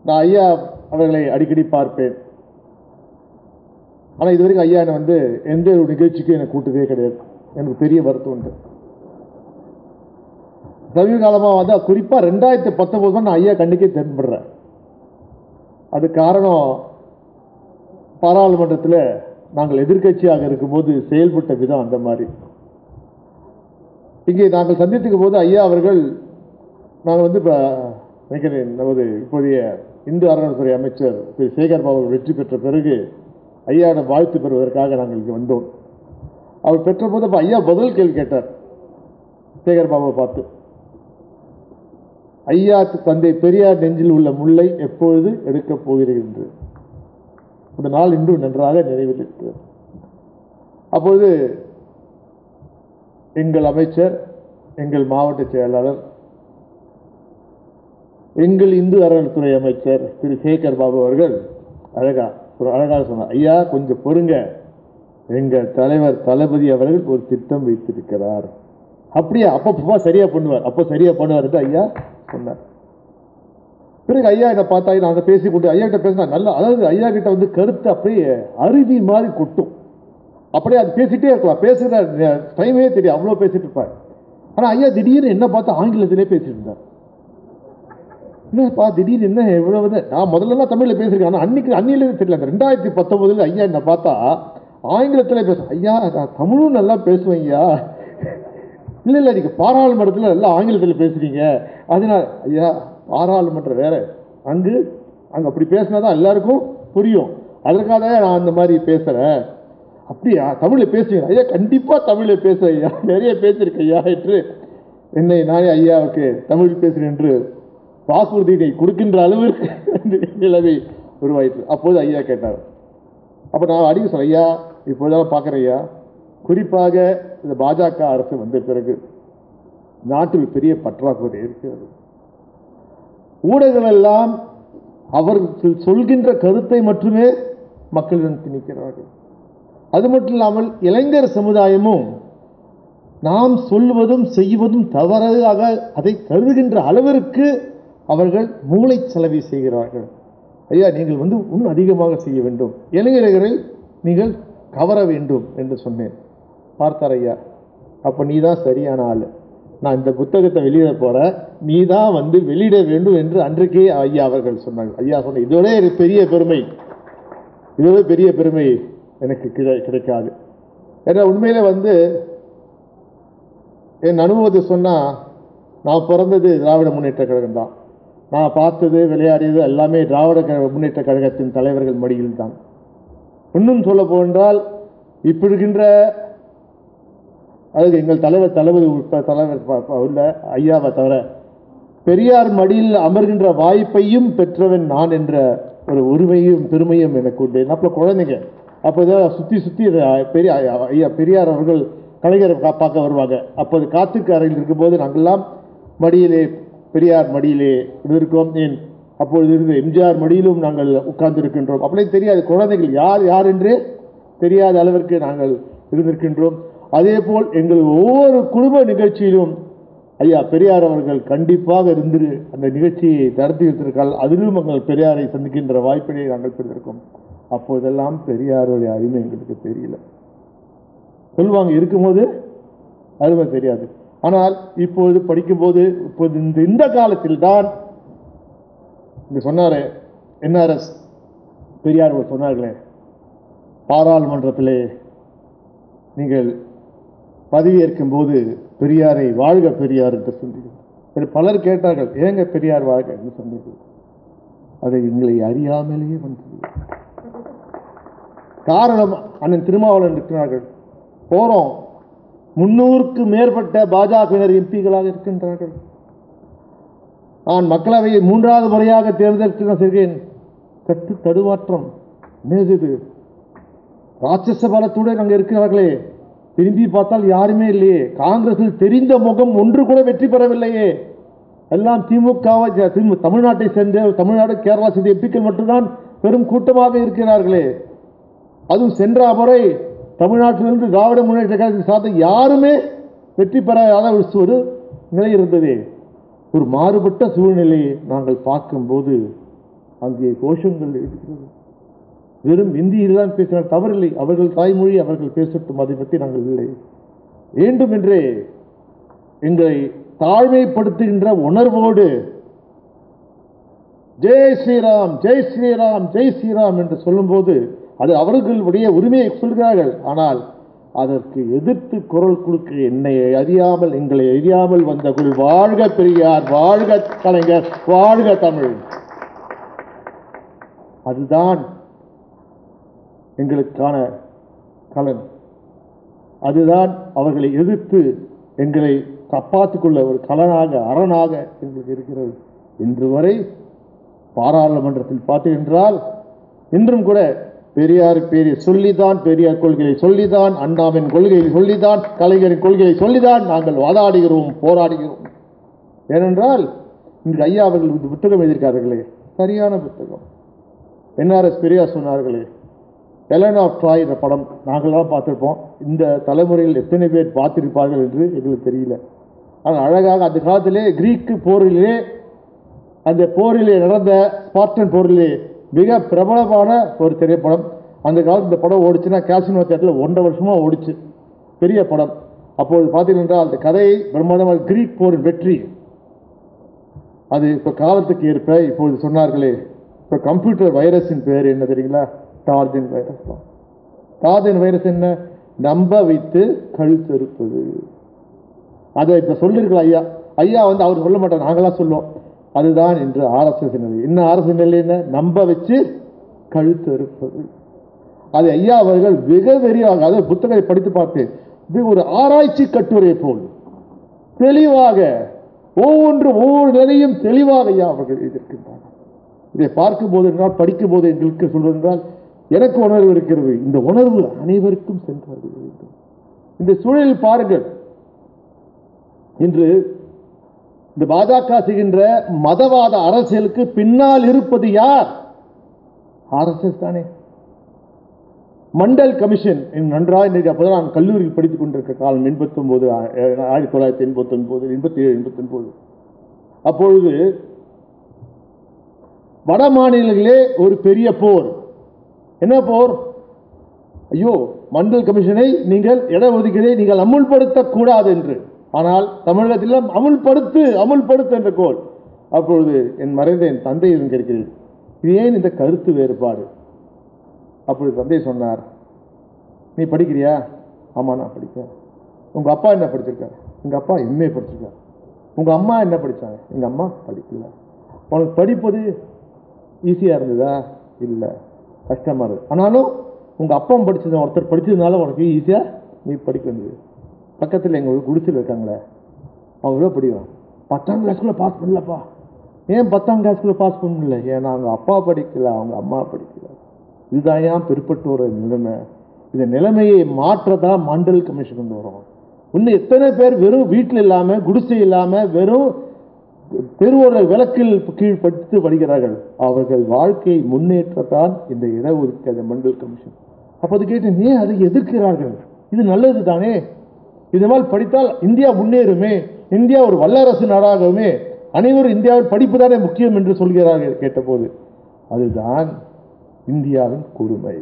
நான் ஐயா அவர்களை அடிக்கடி பார்ப்பேன் ஆனால் இது வரைக்கும் ஐயா என்னை வந்து எந்த ஒரு நிகழ்ச்சிக்கும் என்னை கூட்டதே கிடையாது எனக்கு பெரிய வருத்தம் உண்டு சமீப காலமாக வந்து குறிப்பாக ரெண்டாயிரத்தி பத்தொம்போது தான் நான் ஐயா கண்ணுக்கே தென்படுறேன் அது காரணம் பாராளுமன்றத்தில் நாங்கள் எதிர்க்கட்சியாக இருக்கும்போது செயல்பட்ட விதம் அந்த மாதிரி இங்கே நாங்கள் சந்தித்துக்கும் போது ஐயா அவர்கள் நாங்கள் வந்து இப்போ நினைக்கிறேன் நமது இப்போதைய இந்து அறநிலைத்துறை அமைச்சர் திரு சேகர் பாபு அவர்கள் வெற்றி பெற்ற பிறகு ஐயாவிடம் வாழ்த்து பெறுவதற்காக நாங்கள் இங்கே வந்தோம் அவர் பெற்ற போது அப்போ ஐயா முதல் கேள்வி கேட்டார் சேகர் பாபுவை பார்த்து ஐயா தந்தை பெரியார் நெஞ்சில் உள்ள முல்லை எப்பொழுது எடுக்கப் போகிறீர்கள் என்று அந்த நாள் இன்றும் நன்றாக நினைவில் இருக்கிறது அப்பொழுது எங்கள் அமைச்சர் எங்கள் மாவட்ட செயலாளர் எங்கள் இந்து அறநிலைத்துறை அமைச்சர் திரு சேகர் பாபு அவர்கள் அழகா ஒரு அழகாக சொன்னார் ஐயா கொஞ்சம் பொறுங்க எங்கள் தலைவர் தளபதி அவர்கள் ஒரு திட்டம் வைத்திருக்கிறார் அப்படியா அப்போ சரியா பண்ணுவார் அப்போ சரியா பண்ணுவார் என்று ஐயா சொன்னார் பிறகு ஐயா கிட்ட பார்த்தா நாங்கள் பேசிக்கொண்டு ஐயா கிட்ட பேசினா நல்லா அதாவது ஐயா கிட்ட வந்து கருத்து அப்படியே அருவி மாதிரி கொட்டும் அப்படியே அது பேசிட்டே இருக்கலாம் பேசுகிற டைமே தெரியும் அவ்வளோ பேசிட்டு இருப்பார் ஆனால் ஐயா திடீர்னு என்ன பார்த்து ஆங்கிலத்திலே பேசிட்டு இருந்தார் என்னப்பா திடீர்னு என்ன இவ்வளவு இது? நான் முதல்லலாம் தமிழில் பேசியிருக்கேன் ஆனால் அன்னைக்கு அன்னிலே தெரியல அந்த ரெண்டாயிரத்தி பத்தொன்பதுல ஐயா என்ன பார்த்தா ஆங்கிலத்தில் பேச ஐயா நான் தமிழும் நல்லா பேசுவேன் ஐயா இல்லை இல்லை நீங்கள் பாராளுமன்றத்தில் நல்லா ஆங்கிலத்தில் பேசுறீங்க அதனால் ஐயா பாராளுமன்றம் வேற அங்கு அங்கே அப்படி பேசினா தான் எல்லாருக்கும் புரியும் அதற்காக தான் நான் அந்த மாதிரி பேசுகிறேன் அப்படியா தமிழில் பேசுவீங்க ஐயா கண்டிப்பாக தமிழில் பேசுவேன் ஐயா நிறைய பேசியிருக்கேன் ஐயா என்று என்னை நானே ஐயாவுக்கு தமிழ் பேசுகிறேன் என்று வாக்குறுதியை கொடுக்கின்ற அளவிற்கு அந்த நிலைமை உருவாயிற்று அப்போது ஐயா கேட்டார் அப்போ நான் அடிக்க சொல்ல ஐயா இப்போதெல்லாம் பார்க்குறேன் ஐயா குறிப்பாக இந்த பாஜக அரசு வந்த பிறகு நாட்டில் பெரிய பற்றாக்குறை இருக்கிறது ஊடகங்கள் எல்லாம் அவர்கள் சொல்கின்ற கருத்தை மட்டுமே மக்களிடம் திணிக்கிறார்கள் அது மட்டும் இல்லாமல் இளைஞர் சமுதாயமும் நாம் சொல்வதும் செய்வதும் தவறாக அதை கருதுகின்ற அளவிற்கு அவர்கள் மூளை செலவை செய்கிறார்கள் ஐயா நீங்கள் வந்து இன்னும் அதிகமாக செய்ய வேண்டும் இளைஞர்களை நீங்கள் கவர வேண்டும் என்று சொன்னேன் பார்த்தார் ஐயா அப்போ நீ தான் சரியான ஆள் நான் இந்த புத்தகத்தை வெளியிட போகிறேன் நீ தான் வந்து வெளியிட வேண்டும் என்று அன்றைக்கே ஐயா அவர்கள் சொன்னார்கள் ஐயா சொன்ன இதோட ஒரு பெரிய பெருமை இதோட பெரிய பெருமை எனக்கு கிடை கிடைக்காது ஏன்னா உண்மையில வந்து என் அனுபவத்தை சொன்னால் நான் பிறந்தது திராவிட முன்னேற்ற கழகம் தான் நான் பார்த்தது விளையாடியது எல்லாமே திராவிட கழக முன்னேற்ற கழகத்தின் தலைவர்கள் மடியில் தான் இன்னும் சொல்ல போன்றால் இப்ப இருக்கின்ற அதாவது எங்கள் தலைவர் தளபதி உட்ப தலைவர் ப- ப- உள்ள ஐயாவை தவிர பெரியார் மடியில் அமர்கின்ற வாய்ப்பையும் பெற்றவன் நான் என்ற ஒரு உரிமையும் பெருமையும் எனக்கு உண்டு அப்போ குழந்தைங்க அப்போ இதான் சுற்றி சுற்றி பெரிய ஐயா பெரியார் அவர்கள் கலைஞரை கா- பார்க்க வருவாங்க அப்போது காத்துக்கு அறையில் இருக்கும்போது நாங்கள்லாம் மடியிலே பெரியார் மடியிலே இருக்கோம் ஏன் அப்பொழுது இருந்த எம்ஜிஆர் மடியிலும் நாங்கள் உட்கார்ந்து இருக்கின்றோம் அப்படியே தெரியாது குழந்தைகள் யார் யார் என்றே தெரியாத அளவிற்கு நாங்கள் இருந்திருக்கின்றோம் அதே போல் எங்கள் ஒவ்வொரு குடும்ப நிகழ்ச்சியிலும் ஐயா பெரியார் அவர்கள் கண்டிப்பாக இருந்து அந்த நிகழ்ச்சியை நடத்தி வைத்திருக்கால் அதிலும் எங்கள் பெரியாரை சந்திக்கின்ற வாய்ப்பினை நாங்கள் பெற்றிருக்கோம் அப்போதெல்லாம் பெரியாருடைய அருமை எங்களுக்கு தெரியல சொல்லுவாங்க இருக்கும்போது அருமை தெரியாது ஆனால் இப்பொழுது படிக்கும்போது இப்போது இந்த இந்த காலத்தில் தான் இங்க சொன்னாரு என்ஆர்எஸ் பெரியார் அவர்கள் சொன்னார்களே பாராளுமன்றத்திலே நீங்கள் பதவியேற்கும் போது பெரியாரை வாழ்க பெரியார் என்று சொன்னீர்கள் பலர் கேட்டார்கள் ஏங்க பெரியார் வாழ்க என்று சொன்னீர்கள் அதை எங்களை அறியாமலேயே வந்தது காரணம் அண்ணன் திருமாவளவன் இருக்கிறார்கள் போறோம் முன்னூறுக்கு மேற்பட்ட பாஜகவினர் எம்பிகளாக இருக்கின்றார்கள் நான் மக்களவையை மூன்றாவது முறையாக தேர்ந்தெடுத்து செய்கிறேன் கட்டு தடுமாற்றம் என்னது இது ராட்சச பலத்துடன் அங்கே இருக்கிறார்களே திரும்பி பார்த்தால் யாருமே இல்லையே காங்கிரஸில் தெரிந்த முகம் ஒன்று கூட வெற்றி பெறவில்லையே எல்லாம் திமுகவை திமு- தமிழ்நாட்டை சேர்ந்த தமிழ்நாடு கேரளா சேர்ந்த எம்பிக்கள் மட்டும்தான் பெரும் கூட்டமாக இருக்கிறார்களே அதுவும் சென்ற முறை தமிழ்நாட்டிலிருந்து திராவிட முன்னேற்ற கழகத்தை சார்ந்த யாருமே வெற்றி பெறாத ஒரு சு- ஒரு நிலை இருந்ததே ஒரு மாறுபட்ட சூழ்நிலையை நாங்கள் பார்க்கும்போது அங்கே கோஷங்கள் இருக்கிறது வெறும் இந்தியில் தான் பேசினால் தவறில்லை அவர்கள் தாய்மொழி அவர்கள் பேசட்டும் அதை பற்றி நாங்கள் இல்லை வேண்டும் என்றே எங்களை தாழ்மைப்படுத்துகின்ற உணர்வோடு ஜெய் ஸ்ரீராம் ஜெய் ஸ்ரீராம் ஜெய் ஸ்ரீராம் என்று சொல்லும்போது அது அவர்களுடைய உரிமையை சொல்கிறார்கள் ஆனால் அதற்கு எதிர்த்து குரல் கொடுக்க என்னை அறியாமல் எங்களை அறியாமல் வந்த குள் வாழ்க பெரியார் வாழ்க கலைஞர் வாழ்க தமிழ் அதுதான் எங்களுக்கான கலன் அதுதான் அவர்களை எதிர்த்து எங்களை காப்பாற்றிக் கொள்ள ஒரு கலனாக அரணாக எங்களுக்கு இருக்கிறது இன்று வரை பாராளுமன்றத்தில் பார்த்தீங்கன்றால் இன்றும் கூட பெரியார் பேரை சொல்லிதான் பெரியார் கொள்கையை சொல்லிதான் அண்ணாவின் கொள்கையை சொல்லிதான் கலைஞரின் கொள்கையை சொல்லிதான் நாங்கள் வாதாடுகிறோம் போராடுகிறோம் ஏனென்றால் இன்று ஐயா அவர்கள் இந்த புத்தகம் எழுதியிருக்கார்களே சரியான புத்தகம் என்ஆர்எஸ் பெரியார் சொன்னார்களே எலன் ஆஃப் ட்ராய் இந்த படம் நாங்களாம் பார்த்துருப்போம் இந்த தலைமுறையில் எத்தனை பேர் பார்த்திருப்பார்கள் என்று எங்களுக்கு தெரியல ஆனால் அழகாக அந்த காலத்திலே கிரீக்கு போரிலே அந்த போரிலே நடந்த ஸ்பார்டன் போரிலே மிக பிரபலமான ஒரு திரைப்படம் அந்த காலத்து இந்த படம் ஓடிச்சுன்னா கேசினோ தேட்டரில் ஒன்றரை வருஷமாக ஓடிச்சு பெரிய படம் அப்போது பார்த்தீங்கன்னா அந்த கதை பிரம்மாண்டமாக கிரீக் போரின் வெற்றி அது இப்போ காலத்துக்கு ஏற்ப இப்பொழுது சொன்னார்களே இப்போ கம்ப்யூட்டர் வைரஸின் பேர் என்ன தெரியுங்களா டார்ஜன் வைரஸ் தான் டார்ஜன் வைரஸ் என்ன நம்ப வைத்து கழுத்தறுப்பது அதை இப்போ சொல்லியிருக்கலாம் ஐயா ஐயா வந்து அவர் சொல்ல மாட்டார் நாங்களாம் சொல்லுவோம் அதுதான் இன்று ஆர்எஸ்எஸ் நிலை என்ன ஆர்எஸ்எஸ் நிலை என்ன நம்ப வச்சு கழுத்தறுப்பது அது ஐயா அவர்கள் மிக வெறியாக அதாவது புத்தகத்தை படித்து பார்த்து இது ஒரு ஆராய்ச்சி கட்டுரை போல் தெளிவாக ஒவ்வொன்று ஒவ்வொரு நிலையும் தெளிவாக ஐயா அவர்கள் எழுதியிருக்கின்றார் இதை பார்க்கும் போது என்றால் படிக்கும் போது எங்களுக்கு சொல்வதென்றால் எனக்கு உணர்வு இருக்கிறது இந்த உணர்வு அனைவருக்கும் சென்றடைய வேண்டும் இந்த சூழலில் பாருங்கள் இன்று இந்த பாஜக செய்கின்ற மதவாத அரசியலுக்கு பின்னால் இருப்பது யார் ஆர்எஸ்எஸ் தானே மண்டல் கமிஷன் நன்றாக இன்றைக்கு அப்போதான் நான் கல்லூரியில் படித்துக் கொண்டிருக்க காலம் எண்பத்தி ஒன்பது ஆயிரத்தி தொள்ளாயிரத்தி எண்பத்தி ஒன்பது எண்பத்தி ஏழு எண்பத்தி ஒன்பது அப்பொழுது வட மாநிலங்களே ஒரு பெரிய போர் என்ன போர் ஐயோ மண்டல் கமிஷனை நீங்கள் இடஒதுக்கீடை நீங்கள் அமுல்படுத்தக்கூடாது என்று ஆனால் தமிழகத்தில் அமுல்படுத்து அமுல்படுத்து என்ற கோல் அப்பொழுது என் மறைந்த என் தந்தையிடம் கேட்கிறேன் இது ஏன் இந்த கருத்து வேறுபாடு அப்பொழுது தந்தை சொன்னார் நீ படிக்கிறியா ஆமாம் நான் படிக்கிறேன் உங்கள் அப்பா என்ன படிச்சிருக்காரு எங்கள் அப்பா எம்ஏ படிச்சிருக்காரு உங்கள் அம்மா என்ன படித்தாங்க எங்கள் அம்மா படிக்கல உனக்கு படிப்பது ஈஸியாக இருந்ததா இல்லை கஷ்டமாக இருக்குது ஆனாலும் உங்கள் அப்பா படிச்சது ஒருத்தர் படித்ததுனால உனக்கு ஈஸியாக நீ படிக்க வேண்டியது பக்கத்தில் எங்கள் குடிசையில் இருக்காங்களே அவங்க எவ்வளோ படிக்கும் பத்தாம் கிளாஸ்க்குள்ளே பாஸ் பண்ணலப்பா ஏன் பத்தாம் கிளாஸ்க்குள்ளே பாஸ் பண்ண முடியல ஏன்னா அவங்க அப்பா படிக்கல அவங்க அம்மா படிக்கல இதுதான் ஏன் பிற்பட்டோர நிலைமை இந்த நிலைமையை மாற்றதான் மண்டல் கமிஷன் கொண்டு வரும் இன்னும் எத்தனை பேர் வெறும் வீட்டில் இல்லாமல் குடிசை இல்லாமல் வெறும் பெருவோர விளக்கில் கீழ் படித்து வருகிறார்கள் அவர்கள் வாழ்க்கையை முன்னேற்றத்தான் இந்த இடஒதுக்கீடு மண்டல் கமிஷன் அப்போது கேட்டு ஏன் அதை எதிர்க்கிறார்கள் இது நல்லது தானே இது மாதிரி படித்தால் இந்தியா முன்னேறுமே இந்தியா ஒரு வல்லரசு நாடாகவுமே அனைவரும் இந்தியாவில் படிப்பு தானே முக்கியம் என்று சொல்கிறார்கள் கேட்டபோது அதுதான் இந்தியாவின் கொடுமை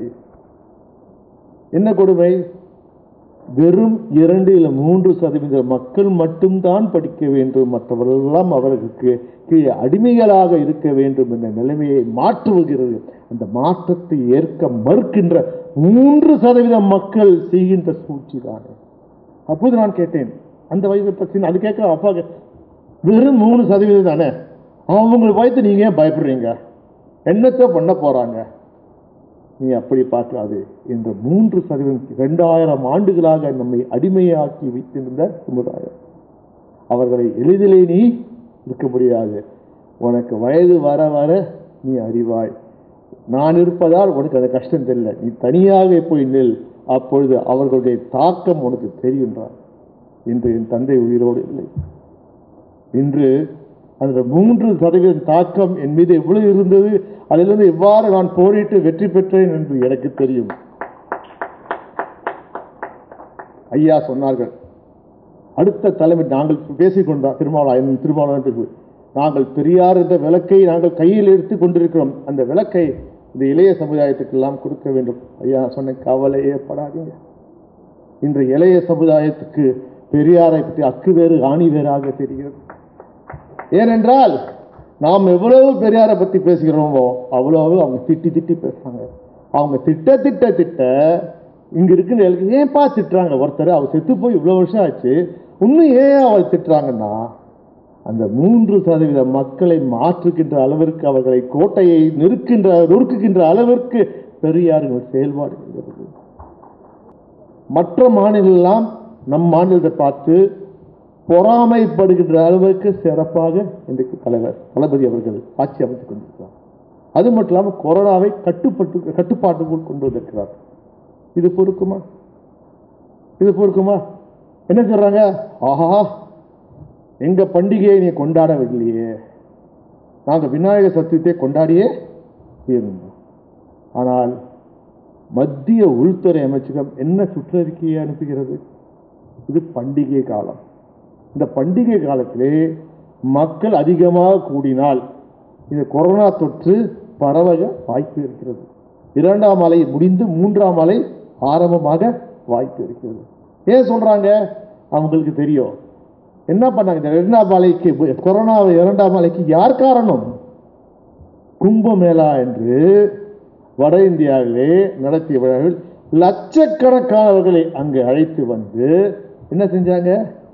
என்ன கொடுமை வெறும் இரண்டு இல்லை மூன்று சதவீத மக்கள் மட்டும்தான் படிக்க வேண்டும் மற்றவர்களெல்லாம் அவர்களுக்கு கீழே அடிமைகளாக இருக்க வேண்டும் என்ற நிலைமையை மாற்றுகிறது அந்த மாற்றத்தை ஏற்க மறுக்கின்ற மூன்று சதவீதம் மக்கள் செய்கின்ற சூழ்ச்சி தானே அப்போது நான் கேட்டேன் அந்த வயது பிரச்சனை அது கேட்க அப்பா கே- வெறும் மூணு சதவீதம் தானே அவங்களை வைத்து நீங்க ஏன் பயப்படுறீங்க என்னத்தை பண்ண போறாங்க நீ அப்படி பார்க்காது என்ற மூன்று சதவீதம் இரண்டாயிரம் ஆண்டுகளாக நம்மை அடிமையாக்கி வைத்திருந்த சமுதாயம் அவர்களை எளிதிலே நீ இருக்க முடியாது உனக்கு வயது வர வர நீ அறிவாய் நான் இருப்பதால் உனக்கு அந்த கஷ்டம் தெரியல நீ தனியாக போய் நில் அப்பொழுது அவர்களுடைய தாக்கம் உனக்கு தெரிகின்றார் இன்று என் தந்தை உயிரோடு இல்லை இன்று அந்த மூன்று சதவீத தாக்கம் என் மீது எவ்வளவு இருந்தது அதிலிருந்து எவ்வாறு நான் போரிட்டு வெற்றி பெற்றேன் என்று எனக்கு தெரியும் ஐயா சொன்னார்கள் அடுத்த தலைமை நாங்கள் பேசிக்கொண்டோம் திருமாவளவன் திருமாவளவன் பேசி நாங்கள் பெரியார் என்ற விளக்கை நாங்கள் கையில் எடுத்து கொண்டிருக்கிறோம் அந்த விளக்கை இந்த இளைய சமுதாயத்துக்கெல்லாம் கொடுக்க வேண்டும் ஐயா சொன்ன கவலையே படாதீங்க இன்று இளைய சமுதாயத்துக்கு பெரியாரை பற்றி அக்கு வேறு ஆணி வேறாக தெரிகிறது ஏனென்றால் நாம் எவ்வளவு பெரியாரை பற்றி பேசுகிறோமோ அவ்வளவு அவங்க திட்டி திட்டி பேசுறாங்க அவங்க திட்ட திட்ட திட்ட இங்க இருக்கிற எல்லாம் ஏன்பா திட்டுறாங்க ஒருத்தர் அவர் செத்து போய் இவ்வளவு வருஷம் ஆச்சு இன்னும் ஏன் அவர் திட்டுறாங்கன்னா அந்த மூன்று சதவீத மக்களை மாற்றுகின்ற அளவிற்கு அவர்களை கோட்டையை நெருக்கின்ற நொறுக்குகின்ற அளவிற்கு பெரியாரின் செயல்பாடு இருக்கிறது மற்ற மாநிலெல்லாம் நம் மாநிலத்தை பார்த்து பொறாமைப்படுகின்ற அளவுக்கு சிறப்பாக இன்றைக்கு தலைவர் தளபதி அவர்கள் ஆட்சி அமைத்துக் கொண்டிருக்கிறார் அது மட்டும் இல்லாமல் கொரோனாவை கட்டுப்பட்டு கட்டுப்பாட்டுக்குள் கொண்டு வந்திருக்கிறார் இது பொறுக்குமா இது பொறுக்குமா என்ன சொல்றாங்க ஆஹா எங்க பண்டிகையை நீ கொண்டாடவில்லையே நாங்க விநாயகர் சதுர்த்தியை கொண்டாடியே இருந்தோம் ஆனால் மத்திய உள்துறை அமைச்சகம் என்ன சுற்றறிக்கையை அனுப்புகிறது இது பண்டிகை காலம் இந்த பண்டிகை காலத்திலே மக்கள் அதிகமாக கூடினால் இந்த கொரோனா தொற்று பரவ வாய்ப்பு இருக்கிறது இரண்டாம் அலை முடிந்து மூன்றாம் அலை ஆரம்பமாக வாய்ப்பு இருக்கிறது ஏன் சொல்றாங்க அவங்களுக்கு தெரியும் என்ன பண்ணாங்க இந்த இரண்டாம் அலைக்கு கொரோனா இரண்டாம் அலைக்கு யார் காரணம் கும்பமேளா என்று வட இந்தியாவிலே நடத்திய விழாவில் லட்சக்கணக்கானவர்களை அங்கு அழைத்து வந்து என்ன செஞ்சாங்க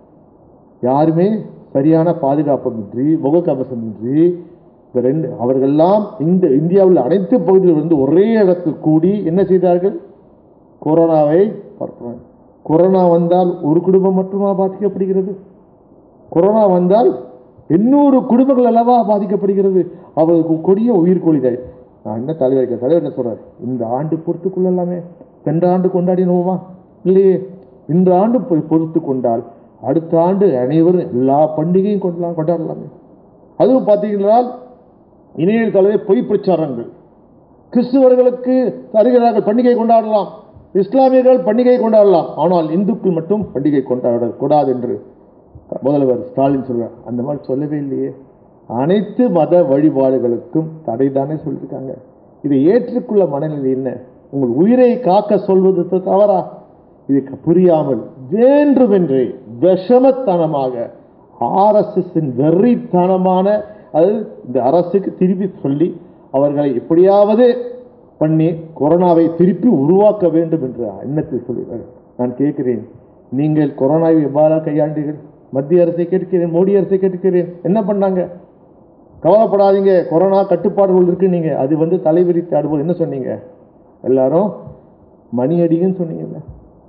யாருமே சரியான பாதுகாப்புமின்றி முகக்கவசமின்றி இந்த ரெண்டு அவர்கள்லாம் இந்த இந்தியாவில் அனைத்து பகுதியிலிருந்து ஒரே இடத்தில் கூடி என்ன செய்தார்கள் கொரோனாவை பரப்புறாங்க கொரோனா வந்தால் ஒரு குடும்பம் மட்டுமா பாதிக்கப்படுகிறது கொரோனா வந்தால் எண்ணூறு குடும்பங்கள் அல்லவா பாதிக்கப்படுகிறது அவருக்கு கொடிய உயிர்கொலிகள் நான் என்ன தலைவர் தலைவர் என்ன சொல்றாரு இந்த ஆண்டு பொறுத்து கொள்ளலாமே சென்ற ஆண்டு கொண்டாடினோமா இல்லையே இந்த ஆண்டு பொ- பொறுத்து கொண்டால் அடுத்த ஆண்டு அனைவரும் எல்லா பண்டிகையும் கொண்டலாம் கொண்டாடலாமே அதுவும் பார்த்தீங்கன்னா இணைய தலைவர் பொய் பிரச்சாரங்கள் கிறிஸ்துவர்களுக்கு தருகிறார்கள் பண்டிகை கொண்டாடலாம் இஸ்லாமியர்கள் பண்டிகை கொண்டாடலாம் ஆனால் இந்துக்கள் மட்டும் பண்டிகை கொண்டாடக்கூடாது என்று முதல்வர் ஸ்டாலின் சொல்றார் அந்த மாதிரி சொல்லவே இல்லையே அனைத்து மத வழிபாடுகளுக்கும் தடை தானே சொல்லியிருக்காங்க இதை ஏற்றுக்கொள்ள மனநிலை என்ன உங்கள் உயிரை காக்க சொல்வது த- தவறா இது புரியாமல் வேண்டுமென்றே விஷமத்தனமாக ஆர்எஸ்எஸ்ஸின் வெறித்தனமான அது இந்த அரசுக்கு திருப்பி சொல்லி அவர்களை எப்படியாவது பண்ணி கொரோனாவை திருப்பி உருவாக்க வேண்டும் என்ற எண்ணத்தில் சொல்கிறார்கள் நான் கேட்கிறேன் நீங்கள் கொரோனாவை எவ்வாறு கையாண்டீர்கள் மத்திய அரசை கேட்கிறேன் மோடி அரசை கேட்கிறேன் என்ன பண்ணாங்க கவலைப்படாதீங்க கொரோனா கட்டுப்பாடுகள் இருக்கு நீங்க அது வந்து தலைவிரித்து ஆடும்போது என்ன சொன்னீங்க எல்லாரும் மணி அடிங்கன்னு சொன்னீங்கல்ல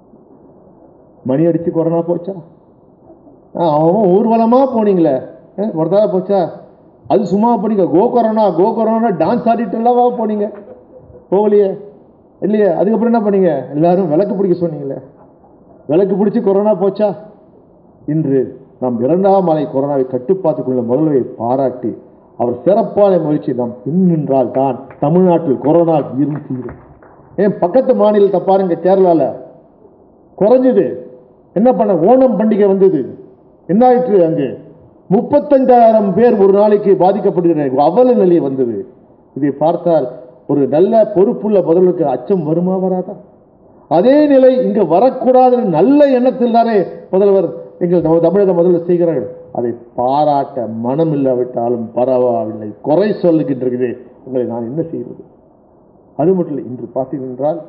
மணி அடிச்சு கொரோனா போச்சா ஆ, அவன் ஊர்வலமா போனீங்களே ஆ, ஒரு தடவை போச்சா அது சும்மா போனீங்க go corona go corona dance ஆடிட்டு அல்லவா போனீங்க போகலையே இல்லையே அதுக்கப்புறம் என்ன பண்ணீங்க எல்லாரும் விளக்கு பிடிக்க சொன்னீங்களே விளக்கு பிடிச்சி கொரோனா போச்சா இன்று நாம் இரண்டாம் அலை கொரோனாவை கட்டுப்பாட்டுக்குள்ள முதல்வரை பாராட்டி அவர் சிறப்பான முயற்சி நாம் பின் நின்றால் தான் தமிழ்நாட்டில் கொரோனா இருந்து தீரும் ஏன் பக்கத்து மாநிலத்தை பாருங்க கேரளால குறைஞ்சது என்ன பண்ண ஓணம் பண்டிகை வந்தது என்ன ஆயிற்று அங்கு முப்பத்தஞ்சாயிரம் பேர் ஒரு நாளைக்கு பாதிக்கப்படுகிற அவல நிலை வந்தது இதை பார்த்தால் ஒரு நல்ல பொறுப்புள்ள முதல்வருக்கு அச்சம் வருமா வராதா அதே நிலை இங்க வரக்கூடாது என்ற நல்ல எண்ணத்தில் தானே முதல்வர் எங்கள் நம்ம தமிழக முதல்வர் செய்கிறார்கள் அதை பாராட்ட மனம் இல்லாவிட்டாலும் பரவாயில்லை குறை சொல்லுகின்றதே உங்களை நான் என்ன செய்வது அது மட்டும் இல்லை இன்று பார்த்தீர்கள் என்றால்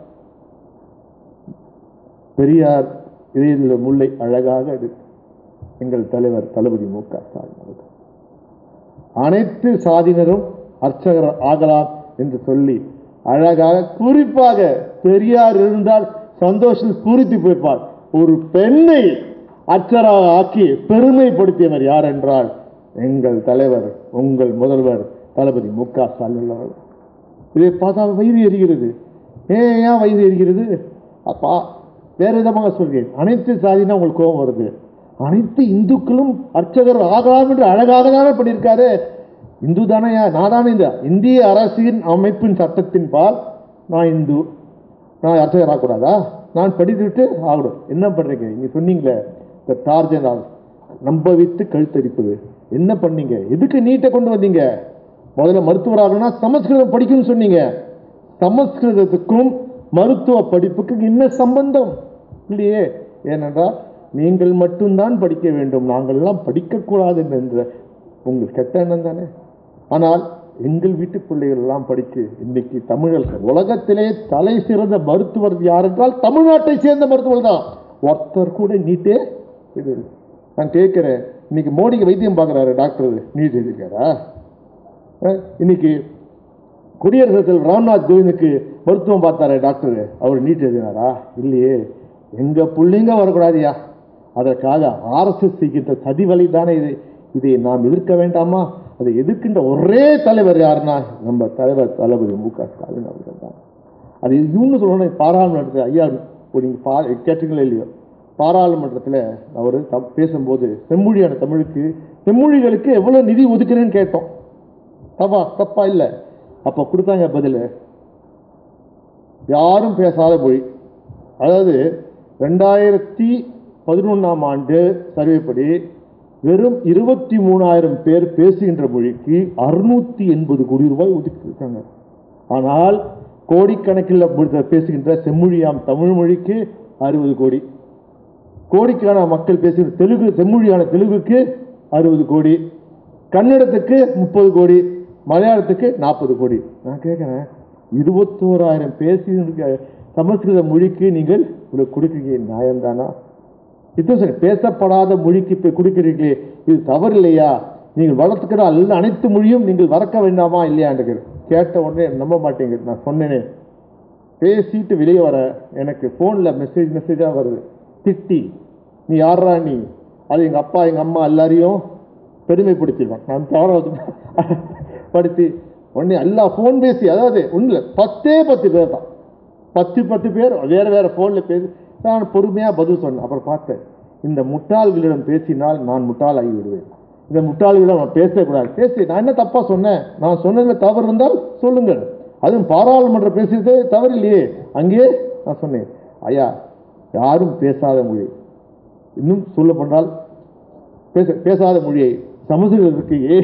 பெரியார் இடையில் முல்லை அழகாக எடுத்து எங்கள் தலைவர் தளபதி மு க ஸ்டாலின் அவர்கள் அனைத்து சாதியினரும் அர்ச்சகர் ஆகலாம் என்று சொல்லி அழகாக குறிப்பாக பெரியார் இருந்தால் சந்தோஷம் பூரித்து போய்ப்பார் ஒரு பெண்ணை அர்ச்சராக ஆக்கி பெருமைப்படுத்தியவர் யார் என்றால் எங்கள் தலைவர் உங்கள் முதல்வர் தளபதி மு க ஸ்டாலின் அவர்கள் இதை பார்த்தா வயிறு எரிகிறது ஏன் ஏன் வயிறு எரிகிறது அப்பா வேறு விதமாக சொல்கிறேன் அனைத்து சாதினா உங்களுக்கு கோபம் வருது அனைத்து இந்துக்களும் அர்ச்சகர் ஆகலாம் என்று அழகாக தானே பண்ணியிருக்காரு இந்து தானேயா நான் தானே இந்த இந்திய அரசின் அமைப்பின் சட்டத்தின் பால் நான் இந்து நான் அர்ச்சகர் ஆகக்கூடாதா நான் படித்துவிட்டு ஆகணும் என்ன பண்ணுறீங்க நீங்கள் சொன்னீங்களே இந்த டார்ஜன் நம்ப வைத்து கழுத்தரிப்பது என்ன பண்ணீங்க எதுக்கு நீட்டை கொண்டு வந்தீங்க முதல்ல மருத்துவராகனா சமஸ்கிருதம் படிக்கணும்னு சொன்னீங்க சமஸ்கிருதத்துக்கும் மருத்துவ படிப்புக்கும் என்ன சம்பந்தம் இல்லையே ஏனென்றால் நீங்கள் மட்டும்தான் படிக்க வேண்டும் நாங்கள் எல்லாம் படிக்கக்கூடாது என்ற உங்கள் கெட்ட எண்ணம் தானே ஆனால் எங்கள் வீட்டு பிள்ளைகள் எல்லாம் படித்து இன்னைக்கு தமிழர்கள் உலகத்திலே தலை சிறந்த மருத்துவர் யார் என்றால் தமிழ்நாட்டை சேர்ந்த மருத்துவர் தான் ஒருத்தர் கூட நீட்டே இது நான் கேட்கிறேன் இன்னைக்கு மோடிக்கு வைத்தியம் பார்க்குறாரு டாக்டர் நீட் எழுதியிருக்காரா அஹ், இன்னைக்கு குடியரசுத் தலைவர் ராம்நாத் கோவிந்துக்கு மருத்துவம் பார்த்தாரு டாக்டர் அவர் நீட் எழுதினாரா இல்லையே எங்க பிள்ளைங்க வரக்கூடாதியா அதற்காக ஆர்எஸ்எஸ் செய்கின்ற சதிவலை தானே இது இதை நாம் எதிர்க்க வேண்டாமா அதை எதிர்க்கின்ற ஒரே தலைவர் யாருன்னா நம்ம தலைவர் தளபதி மு க ஸ்டாலின் அவர்கள் தான் அது இன்னும் சொல்லணும் பாராளுமன்றத்தில் ஐயா இப்போ நீங்கள் பா கேட்டீங்களோ இல்லையோ பாராளுமன்றத்தில் அவர் தப் பேசும்போது செம்மொழியான தமிழுக்கு செம்மொழிகளுக்கு எவ்வளோ நிதி ஒதுக்குறேன்னு கேட்டோம் தப்பா தப்பா இல்லை அப்போ கொடுத்தாங்க பதில் யாரும் பேசாத மொழி அதாவது ரெண்டாயிரத்தி பதினொன்றாம் ஆண்டு சர்வேப்படி வெறும் இருபத்தி மூணாயிரம் பேர் பேசுகின்ற மொழிக்கு அறுநூத்தி எண்பது கோடி ரூபாய் ஒதுக்கியிருக்காங்க ஆனால் கோடிக்கணக்கில் பு- பேசுகின்ற செம்மொழியாம் தமிழ் மொழிக்கு அறுபது கோடி கோடிக்கான மக்கள் பேசுகிற தெலுங்கு செம்மொழியான தெலுங்குக்கு அறுபது கோடி கன்னடத்துக்கு முப்பது கோடி மலையாளத்துக்கு நாற்பது கோடி நான் கேட்குறேன் இருபத்தோராயிரம் பேசுகிற சமஸ்கிருத மொழிக்கு நீங்கள் இவ்வளவு கொடுக்குறீங்க நியாயம்தானா இது சரி பேசப்படாத மொழிக்கு இப்போ கொடுக்குறீங்களே இது தவறு இல்லையா நீங்கள் வளர்த்துக்கிற அல்ல அனைத்து மொழியும் நீங்கள் வளர்க்க வேண்டாமா இல்லையான்னு கேட்ட உடனே நம்ப மாட்டீங்க நான் சொன்னேனே பேசிட்டு வெளியே வர எனக்கு ஃபோனில் மெசேஜ் மெசேஜாக வருது திட்டி நீ யாரா நீ அது எங்கள் அப்பா எங்கள் அம்மா எல்லாரையும் பெருமைப்படுத்திடுவான் நான் தவற படுத்தி உடனே எல்லா ஃபோன் பேசி அதாவது ஒன்றில் பத்தே பத்து பேர் தான் பத்து பத்து பேர் வேறு வேறு ஃபோனில் பேசி நான் பொறுமையாக பதில் சொன்னேன் அப்புறம் பார்த்தேன் இந்த முட்டாள்களிடம் பேசினால் நான் முட்டாள் ஆகி விடுவேன் இந்த முட்டாள்களிடம் நான் பேசக்கூடாது பேசி நான் என்ன தப்பாக சொன்னேன் நான் சொன்னதில் தவறு இருந்தால் சொல்லுங்கள் அதுவும் பாராளுமன்றம் பேசுறதே தவறு இல்லையே அங்கேயே நான் சொன்னேன் ஐயா யாரும் பேசாத மொழி இன்னும் சொல்ல போனால் பேச பேசாத மொழியை சமஸ்கிருதத்துக்கு ஏன்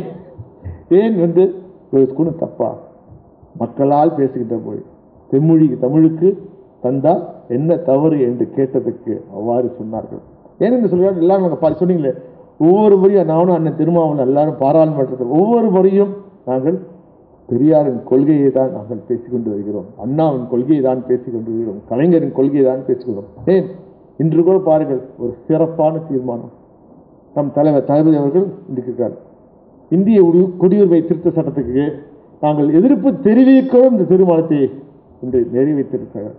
ஏன் வந்து கூட தப்பா மக்களால் பேசுகின்ற மொழி செம்மொழிக்கு தமிழுக்கு தந்தால் என்ன தவறு என்று கேட்டதுக்கு அவ்வாறு சொன்னார்கள் ஏன்னு சொல்கிறார் எல்லாரும் நாங்கள் பா சொன்னீங்களே ஒவ்வொரு முறையும் நானும் அண்ணன் திருமாவளவன் எல்லாரும் பாராளுமன்றத்தில் ஒவ்வொரு முறையும் நாங்கள் பெரியாரின் கொள்கையை தான் நாங்கள் பேசிக்கொண்டு வருகிறோம் அண்ணாவின் கொள்கையை தான் பேசிக்கொண்டு வருகிறோம் கலைஞரின் கொள்கையை தான் பேசிக்கொள்கிறோம் ஏன் இன்று கூட பாருங்கள் ஒரு சிறப்பான தீர்மானம் நம் தலைவர் தளபதி அவர்கள் இருக்கிறார் இந்திய உடி- குடியுரிமை திருத்த சட்டத்துக்கு நாங்கள் எதிர்ப்பு தெரிவிக்கிறோம் இந்த தீர்மானத்தை இன்று நிறைவேற்றிருக்கிறார்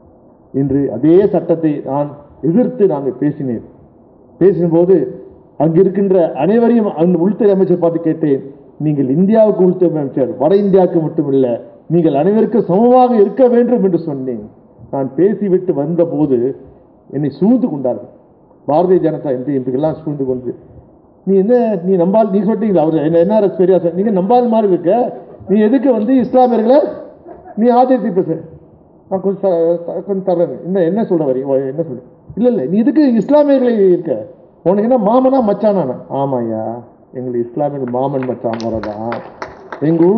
இன்று அதே சட்டத்தை நான் எதிர்த்து நாங்கள் பேசினேன் பேசும்போது அங்கு இருக்கின்ற அனைவரையும் அந்த உள்துறை அமைச்சர் பார்த்து கேட்டேன் நீங்கள் இந்தியாவுக்கு உள்துறை அமைச்சர் வட இந்தியாவுக்கு மட்டுமில்லை நீங்கள் அனைவருக்கும் சமமாக இருக்க வேண்டும் என்று சொன்னேன் நான் பேசிவிட்டு வந்தபோது என்னை சூழ்ந்து கொண்டார்கள் பாரதிய ஜனதா எம்பி எம்பிக்கெல்லாம் சூழ்ந்து கொண்டு நீ என்ன நீ நம்பால் நீ சொல்லிட்டீங்களா அவர் என்ன என்ன பெரியா சார் நீங்க நம்பாத மாதிரி இருக்க நீ எதுக்கு வந்து இஸ்லாமியர்களை நீ ஆதரித்து பேசு நான் கொஞ்சம் த- த- கொஞ்சம் தர்றேன் என்ன என்ன சொல்ற வரி ஓ, என்ன சொல்ற இல்லை இல்லை நீ இதுக்கு இஸ்லாமியர்களை இருக்க உனக்கு என்ன மாமனா மச்சானா ஆமாய்யா எங்களுக்கு இஸ்லாமியர்கள் மாமன் மச்சான் முறைதான் எங்கள்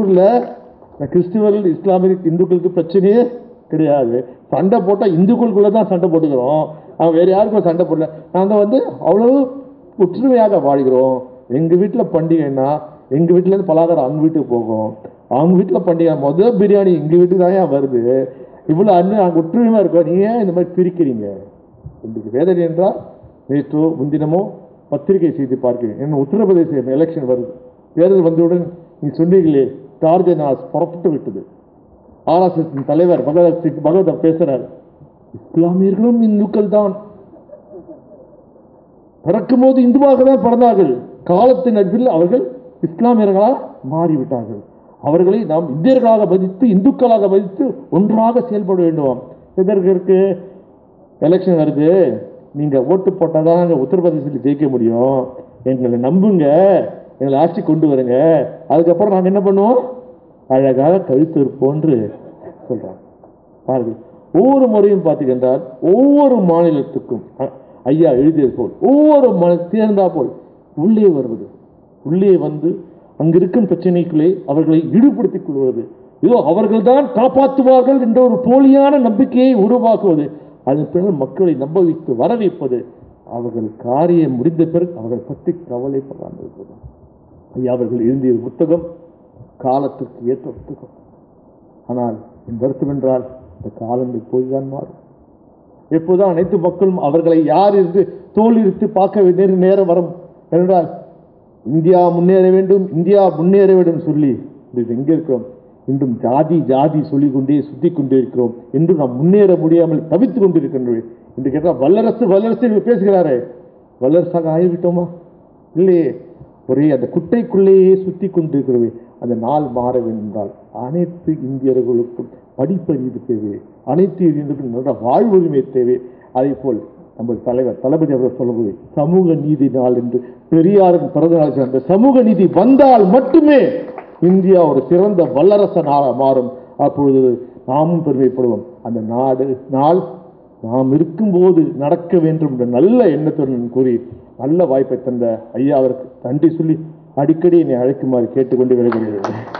ஊரில் கிறிஸ்துவர்கள் இஸ்லாமிய இந்துக்களுக்கு பிரச்சனையே கிடையாது சண்டை போட்டால் இந்துக்களுக்குள்ளே தான் சண்டை போட்டுக்கிறோம் அவன் வேறு யாருக்கும் சண்டை போடல நாங்கள் வந்து அவ்வளவு ஒற்றுமையாக வாழ்கிறோம் எங்கள் வீட்டில் பண்டிகைன்னா எங்கள் வீட்டிலேருந்து பலகாரம் அவங்க வீட்டுக்கு போகும் அவங்க வீட்டில் பண்டிகை முதல் பிரியாணி எங்கள் வீட்டுக்கு தான் ஏன் வருது இவ்வளோ அண்ணன் நாங்கள் ஒற்றுமையாக இருக்கோம் நீ ஏன் இந்த மாதிரி பிரிக்கிறீங்க இன்றைக்கு வேதனை என்றால் நேற்றோ முன்தினமோ பத்திரிகை செய்தி பார்க்கிறேன் என்ன உத்தரப்பிரதேச எலெக்ஷன் வருது தேர்தல் வந்தவுடன் நீ சொன்னீங்களே டார்ஜனாஸ் புறப்பட்டு விட்டது ஆர்எஸ்எஸ் தலைவர் பகவத் சிங் பகவத் பேசுறார் இஸ்லாமியர்களும் இந்துக்கள் தான் பிறக்கும் போது இந்துவாக தான் பிறந்தார்கள் காலத்தின் அடிப்பில் அவர்கள் இஸ்லாமியர்களாக மாறிவிட்டார்கள் அவர்களை நாம் இந்தியர்களாக மதித்து இந்துக்களாக மதித்து ஒன்றாக செயல்பட வேண்டும் எதற்கு இருக்கு எலெக்ஷன் வருது நீங்க ஓட்டு போட்டால் தான் நாங்கள் உத்தரப்பிரதேசத்தில் ஜெயிக்க முடியும் எங்களை நம்புங்க எங்களை ஆட்சி கொண்டு வருங்க அதுக்கப்புறம் நாங்கள் என்ன பண்ணுவோம் அழகாக கழுத்து இருப்போன்று சொல்றாங்க பாருங்க ஒவ்வொரு முறையும் பார்த்தீங்கன்றால் ஒவ்வொரு மாநிலத்துக்கும் அ- ஐயா எழுதியது போல் ஒவ்வொரு மாநில தேர்ந்தா போல் உள்ளே வருவது உள்ளே வந்து அங்கிருக்கும் பிரச்சனைக்குள்ளே அவர்களை ஈடுபடுத்திக் கொள்வது இதோ அவர்கள்தான் காப்பாற்றுவார்கள் என்ற ஒரு போலியான நம்பிக்கையை உருவாக்குவது அதன் பின்னர் மக்களை நம்ப வைத்து வர வைப்பது அவர்கள் காரியம் முடிந்த பிறகு அவர்கள் பற்றி கவலைப்படாமல் இருப்பது ஐயா அவர்கள் எழுதிய புத்தகம் காலத்திற்கு ஏற்ற புத்தகம் ஆனால் என் வருத்தம் என்றால் இந்த காலங்கள் போய்தான் மாறும் எப்போதும் அனைத்து மக்களும் அவர்களை யார் என்று தோல் இருத்து பார்க்க வேண்டிய நேரம் வரும் என்றால் இந்தியா முன்னேற வேண்டும் இந்தியா முன்னேற வேண்டும் சொல்லி இன்றைக்கு எங்கே இருக்கிறோம் இன்றும் ஜாதி ஜாதி சொல்லிக் கொண்டே சுத்தி கொண்டே இருக்கிறோம் இன்றும் நாம் முன்னேற முடியாமல் தவித்துக் கொண்டிருக்கின்றோம் இன்று கேட்டால் வல்லரசு வல்லரசு என்று பேசுகிறாரே வல்லரசாக ஆகிவிட்டோமா இல்லையே ஒரே அந்த குட்டைக்குள்ளேயே சுத்தி கொண்டிருக்கிறவே அந்த நாள் மாற வேண்டும் என்றால் அனைத்து இந்தியர்களுக்கும் படிப்பறிவு தேவை அனைத்து இந்தியர்களுக்கும் நல்ல வாழ்வுரிமை தேவை அதே போல் நம்ம தலைவர் தளபதி அவர்கள் சொல்லுவது சமூக நீதி நாள் என்று பெரியாரின் பிறந்த நாள் அந்த சமூக நீதி வந்தால் மட்டுமே இந்தியா ஒரு சிறந்த வல்லரச நாளாக மாறும் அப்பொழுது நாமும் பெருமைப்படுவோம் அந்த நாடு நாள் நாம் இருக்கும்போது நடக்க வேண்டும் என்ற நல்ல எண்ணத்துடன் கூறி நல்ல வாய்ப்பை தந்த ஐயா அவருக்கு நன்றி சொல்லி அடிக்கடி என்னை அழைக்குமாறு கேட்டுக்கொண்டு விடைபெறுகிறேன்